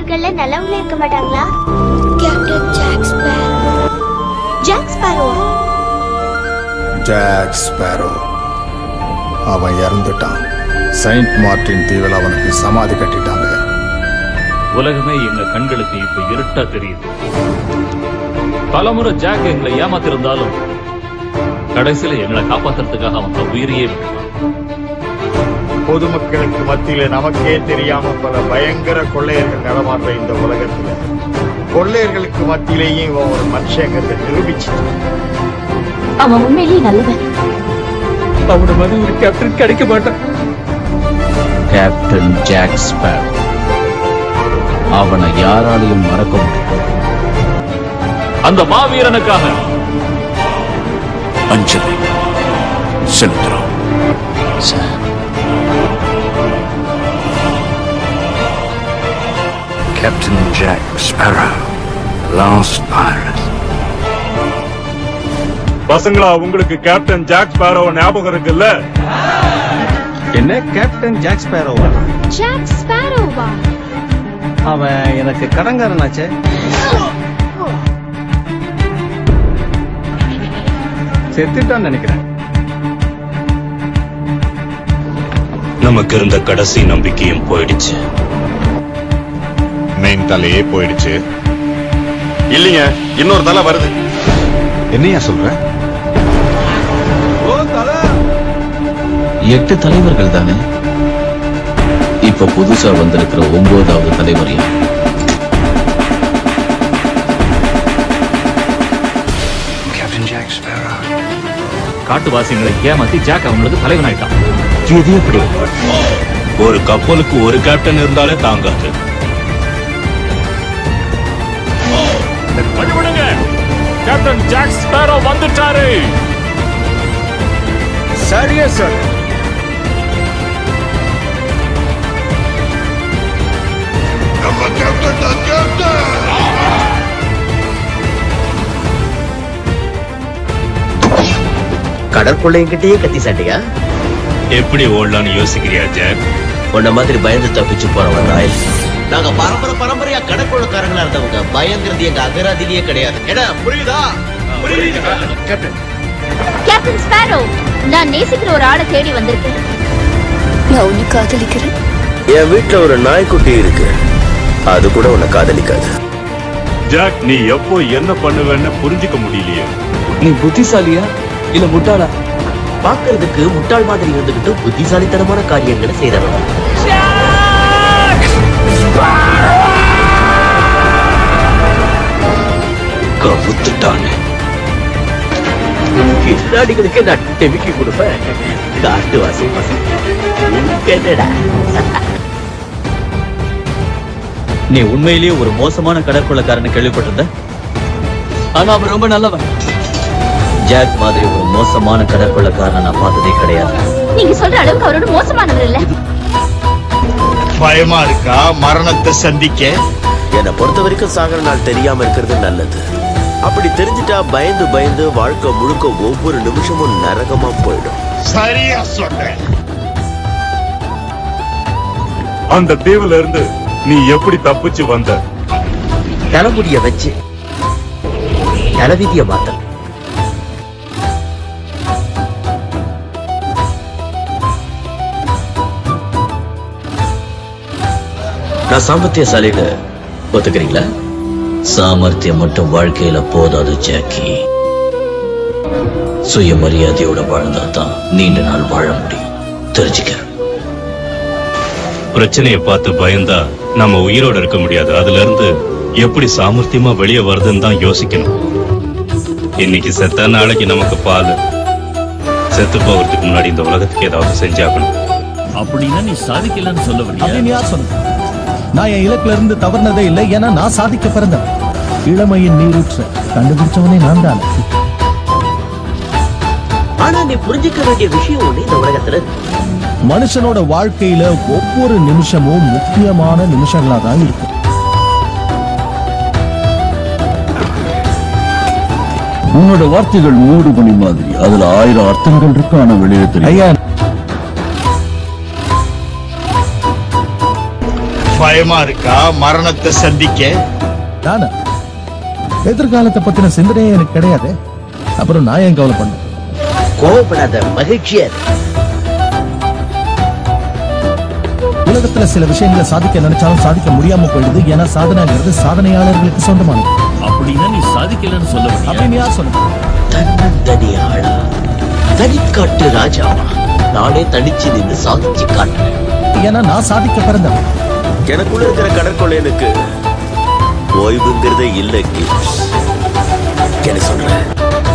நண்பர்கள்ல நல்லவங்களே இருக்க மாட்டாங்களா captain Jack Sparrow Jack Sparrow Jack Sparrow அவன் இறந்துட்டான் செயின்ட் மார்ட்டின் தீவில் அவனுக்கு சமாதி கட்டிட்டாங்க உலகமே எங்க கண்களுக்கு இப்ப இருட்டா தெரியுது பலமுறை ஜாக் எங்களை ஏமாத்திருந்தாலும் கடைசியில எங்களை காப்பாத்துறதுக்காக அவன் தன் உயிரையே விட்டுட்டான் பொதுமக்களுக்கு மத்தியில நமக்கே தெரியாம பல பயங்கர கொள்ளையர்கள் நடமாடுற இந்த உலகத்துல கொள்ளையர்களுக்கு மத்தியிலேயும் இவன் ஒரு மனுஷங்கிறத நிரூபிச்சிட்டான் அவன் உண்மையிலேயே நல்லவன் அவனோட மாதிரி ஒரு கேப்டன் கிடைக்க மாட்டான் கேப்டன் ஜாக் ஸ்பேரோ அவனை யாராலையும் மறக்க முடியாது அந்த மாவீரனுக்காக அஞ்சலி செலுத்துறோம் sir Captain Jack Sparrow, last pirate. பசங்களா உங்களுக்கு கேப்டன் ஜாக் ஸ்பாரோ ஞாபகம் இருக்குல்ல என்ன கேப்டன் ஜாக் ஸ்பேரோவா ஜாக் ஸ்பாரோவா அவன் எனக்கு கடங்காரனாச்சே செத்துட்டான்னு நினைக்கிறேன் நமக்கு இருந்த கடைசி நம்பிக்கையும் போயிடுச்சு மெயின் தலையே போயிடுச்சு இல்லைங்க இன்னொரு தலை வருது என்னையா சொல்ற எட்டு தலைவர்கள் தானே இப்ப புதுசா வந்திருக்கிற ஒன்பதாவது தலைவர் யார்? Captain Jack Sparrow. காட்டுவாசிகளை ஏமாத்தி ஜாக் அவங்களுக்கு தலைவனாயிட்டான் இது எப்படி ஒரு கப்பலுக்கு ஒரு கேப்டன் இருந்தாலே தாங்காது வழிவிடுங்க கேப்டன் ஜாக் ஸ்பேரோ வந்துட்டாரு சரியா சார் கடற்கொள்ளையங்கிட்டயே கத்தி சாட்டியா எப்படி ஓடலான்னு யோசிக்கிறியா ஜாக் உன்ன மாதிரி பயந்து தப்பிச்சு போறவன் நான் இல்ல. நாங்க பரம்பரை பரம்பரையா கடற்கொள்ளைக்காரங்களா இருந்தவங்க பயங்கிறது எங்க அகராதிலேயே கிடையாது ஏடா புரியுதா கேப்டன் கேப்டன் ஸ்பாரோ நான் நேசிக்கிற ஒரு ஆளை தேடி வந்திருக்கேன் நான் உன்னை காதலிக்கிறேன் என் வீட்டுல ஒரு நாய்க்குட்டி இருக்கு அது கூட உன்னை காதலிக்காது ஜாக் நீ எப்போ என்ன பண்ணுவேன்னு புரிஞ்சுக்க முடியலையே நீ புத்திசாலியா இல்ல முட்டாளா பாக்குறதுக்கு முட்டாள் மாதிரி இருந்துகிட்டு புத்திசாலித்தனமான காரியங்களை செய்யறவன் கவுத்துட்டானே கில்லாடிகளுக்கு நான் டெமிக்கி கொடுப்பேன் காட்டுவாசி பசங்க உனக்கு என்னடா நீ உண்மையிலேயே ஒரு மோசமான கடற்கொள்ளைக்காரனை கேள்விப்பட்டிருந்த ஆனா அவன் ரொம்ப நல்லவன் ஜாக் மாதிரி ஒரு மோசமான கடற்கொள்ளைக்காரனை நான் பார்த்ததே கிடையாது நீங்க சொல்ற அளவுக்கு அவரோட மோசமானவர் இல்ல பயமா இருக்கா மரணத்தை சந்திக்க என்னை பொறுத்த வரைக்கும் சாகர நாள் தெரியாம இருக்கிறது நல்லது அப்படி தெரிஞ்சுட்டா பயந்து பயந்து வாழ்க்கை முழுக்க ஒவ்வொரு நிமிஷமும் நரகமா போயிடும் சரியா சொன்னேன் அந்த தீவுல இருந்து நீ எப்படி தப்பிச்சு வந்த தலைமுடிய வச்சு தலைவிதிய மாத்த நான் சாமர்த்தியசாலின்னு ஒத்துக்கிறீங்களா சாமர்த்தியம் மட்டும் வாழ்க்கையில போதாது ஜாக்கி சுயமரியாதையோட வாழ்ந்தா தான் நீண்ட நாள் வாழ முடியும் தெரிஞ்சுக்க பிரச்சனையை பார்த்து பயந்தா நம்ம உயிரோட இருக்க முடியாது அதுல இருந்து எப்படி சாமர்த்தியமா வெளியே வருதுன்னு தான் யோசிக்கணும் இன்னைக்கு செத்தா நாளைக்கு நமக்கு பால் செத்து போகிறதுக்கு முன்னாடி இந்த உலகத்துக்கு ஏதாவது செஞ்சாகணும் அப்படின்னா நீ சாதிக்கலன்னு சொல்ல அப்படின்னு யார் சொன்னது நான் என் இலக்குல இருந்து தவறுனதே இல்லை ஏன்னா நான் சாதிக்க பிறந்தவன் இளமையின் நீரூற்ற கண்டுபிடிச்சவனே நான் தான் ஆனா நீ புரிஞ்சுக்க வேண்டிய விஷயம் ஒண்ணு இந்த உலகத்துல இருக்கு. மனுஷனோட வாழ்க்கையில ஒவ்வொரு நிமிஷமும் முக்கியமான நிமிஷங்களா தான் இருக்கும் உன்னோட வார்த்தைகள் மூடு மணி மாதிரி அதுல ஆயிரம் அர்த்தங்கள் இருக்கு ஆனா வெளியே தெரியும் ஐயா பயமா இருக்கா மரணத்தை சந்திக்க நானா எதிர்காலத்தை பத்தின சிந்தனையே எனக்கு கிடையாது அப்புறம் நான் ஏன் கவலை பண்ணேன் கோவப்படாத மகிழ்ச்சியா இரு. உலகத்துல சில விஷயங்களை சாதிக்க நினைச்சாலும் சாதிக்க முடியாம போயிடுது ஏன்னா சாதனைங்கிறது சாதனையாளர்களுக்கு சொந்தமானது அப்படின்னா நீ சாதிக்கலன்னு சொல்ல அப்படின்னு யார் சொன்ன தன்னந்தனி ஆளா தனிக்காட்டு ராஜாவா நானே தனிச்சு நின்று சாதிச்சு காட்டுறேன் ஏன்னா நான் சாதிக்க பிறந்தவன் எனக்குள்ள இருக்கிற கடற்கொள்ளையனுக்கு ஓய்வுங்கிறதே இல்லை கிப்ஸ். என்ன சொல்றேன்